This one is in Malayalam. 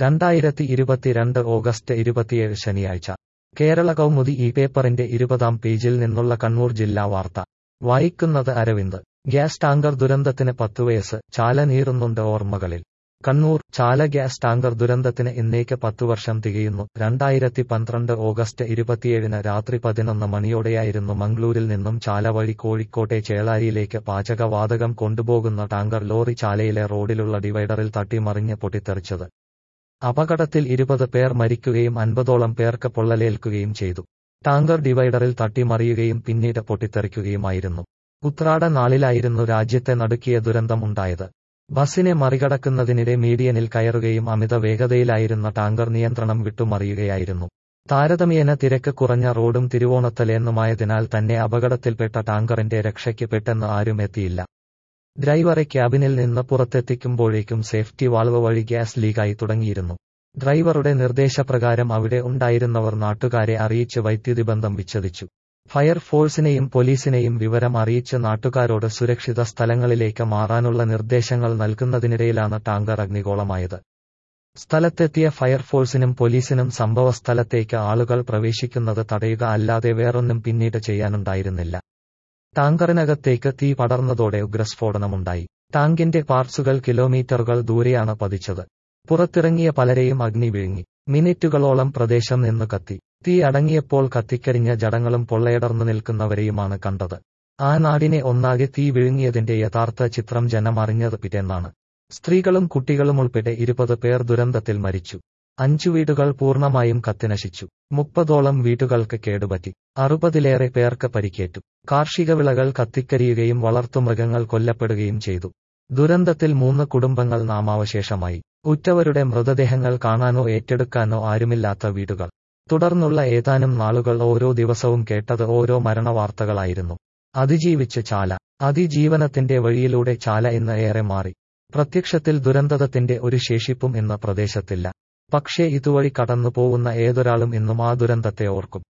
രണ്ടായിരത്തി ഇരുപത്തിരണ്ട് ഓഗസ്റ്റ് ഇരുപത്തിയേഴ് ശനിയാഴ്ച കേരള കൗമുദി ഈ പേപ്പറിന്റെ ഇരുപതാം പേജിൽ നിന്നുള്ള കണ്ണൂർ ജില്ലാ വാർത്ത വായിക്കുന്നത് അരവിന്ദ് ഗ്യാസ് ടാങ്കർ ദുരന്തത്തിന് പത്തുവയസ്സ് ചാല നീറുന്നുണ്ട് ഓർമ്മകളിൽ കണ്ണൂർ ചാല ഗ്യാസ് ടാങ്കർ ദുരന്തത്തിന് ഇന്നേക്ക് പത്തു വർഷം തികയുന്നു രണ്ടായിരത്തി പന്ത്രണ്ട് ഓഗസ്റ്റ് ഇരുപത്തിയേഴിന് രാത്രി പതിനൊന്ന് മണിയോടെയായിരുന്നു മംഗ്ലൂരിൽ നിന്നും ചാല വഴി കോഴിക്കോട്ടെ ചേളാരിയിലേക്ക് പാചകവാതകം കൊണ്ടുപോകുന്ന ടാങ്കർ ലോറി ചാലയിലെ റോഡിലുള്ള ഡിവൈഡറിൽ തട്ടിമറിഞ്ഞ് പൊട്ടിത്തെറിച്ചത് അപകടത്തിൽ ഇരുപത് പേർ മരിക്കുകയും അൻപതോളം പേർക്ക് പൊള്ളലേൽക്കുകയും ചെയ്തു ടാങ്കർ ഡിവൈഡറിൽ തട്ടിമറിയുകയും പിന്നീട് പൊട്ടിത്തെറിക്കുകയുമായിരുന്നു ഉത്രാട നാളിലായിരുന്നു രാജ്യത്തെ നടുക്കിയ ദുരന്തമുണ്ടായത് ബസിനെ മറികടക്കുന്നതിനിടെ മീഡിയനിൽ കയറുകയും അമിത വേഗതയിലായിരുന്ന ടാങ്കർ നിയന്ത്രണം വിട്ടുമറിയുകയായിരുന്നു താരതമ്യേന തിരക്ക് കുറഞ്ഞ റോഡും തിരുവോണത്തലേന്നുമായതിനാൽ തന്നെ അപകടത്തിൽപ്പെട്ട ടാങ്കറിന്റെ രക്ഷയ്ക്ക് പെട്ടെന്ന് ആരും എത്തിയില്ല ഡ്രൈവറെ ക്യാബിനിൽ നിന്ന് പുറത്തെത്തിക്കുമ്പോഴേക്കും സേഫ്റ്റി വാൾവ് വഴി ഗ്യാസ് ലീക്കായി തുടങ്ങിയിരുന്നു ഡ്രൈവറുടെ നിർദ്ദേശപ്രകാരം അവിടെ ഉണ്ടായിരുന്നവർ നാട്ടുകാരെ അറിയിച്ച് വൈദ്യുതി ബന്ധം വിച്ഛേദിച്ചു ഫയർഫോഴ്സിനെയും പോലീസിനെയും വിവരം അറിയിച്ച് നാട്ടുകാരോട് സുരക്ഷിത സ്ഥലങ്ങളിലേക്ക് മാറാനുള്ള നിർദ്ദേശങ്ങൾ നൽകുന്നതിനിടയിലാണ് ടാങ്കർ അഗ്നിഗോളമായത് സ്ഥലത്തെത്തിയ ഫയർഫോഴ്സിനും പോലീസിനും സംഭവസ്ഥലത്തേക്ക് ആളുകൾ പ്രവേശിക്കുന്നത് തടയുക അല്ലാതെ വേറൊന്നും പിന്നീട് ചെയ്യാനുണ്ടായിരുന്നില്ല ടാങ്കറിനകത്തേക്ക് തീ പടർന്നതോടെ ഉഗ്രസ്ഫോടനമുണ്ടായി ടാങ്കിന്റെ പാർട്സുകൾ കിലോമീറ്ററുകൾ ദൂരെയാണ് പതിച്ചത് പുറത്തിറങ്ങിയ പലരെയും അഗ്നി വിഴുങ്ങി മിനിറ്റുകളോളം പ്രദേശം നിന്ന് കത്തി തീ അടങ്ങിയപ്പോൾ കത്തിക്കരിഞ്ഞ ജടങ്ങളും പൊള്ളയടർന്നു നിൽക്കുന്നവരെയുമാണ് കണ്ടത് ആ നാടിനെ ഒന്നാകെ തീ വിഴുങ്ങിയതിന്റെ യഥാർത്ഥ ചിത്രം ജനം അറിഞ്ഞത് പിറ്റേന്നാണ് സ്ത്രീകളും കുട്ടികളും ഉൾപ്പെടെ ഇരുപത് പേർ ദുരന്തത്തിൽ മരിച്ചു അഞ്ചു വീടുകൾ പൂർണ്ണമായും കത്തിനശിച്ചു മുപ്പതോളം വീടുകൾക്ക് കേടുപറ്റി അറുപതിലേറെ പേർക്ക് പരിക്കേറ്റു കാർഷിക വിളകൾ കത്തിക്കരിയുകയും വളർത്തുമൃഗങ്ങൾ കൊല്ലപ്പെടുകയും ചെയ്തു ദുരന്തത്തിൽ മൂന്ന് കുടുംബങ്ങൾ നാമാവശേഷമായി ഉറ്റവരുടെ മൃതദേഹങ്ങൾ കാണാനോ ഏറ്റെടുക്കാനോ ആരുമില്ലാത്ത വീടുകൾ തുടർന്നുള്ള ഏതാനും നാളുകൾ ഓരോ ദിവസവും കേട്ടത് ഓരോ മരണവാർത്തകളായിരുന്നു അതിജീവിച്ച് ചാല അതിജീവനത്തിന്റെ വഴിയിലൂടെ ചാല ഇന്ന് ഏറെ മാറി പ്രത്യക്ഷത്തിൽ ദുരന്തത്തിന്റെ ഒരു ശേഷിപ്പും ഇന്ന് പ്രദേശത്തില്ല പക്ഷേ ഇതുവഴി കടന്നു പോകുന്ന ഏതൊരാളും ഇന്നും ആ ദുരന്തത്തെ ഓർക്കും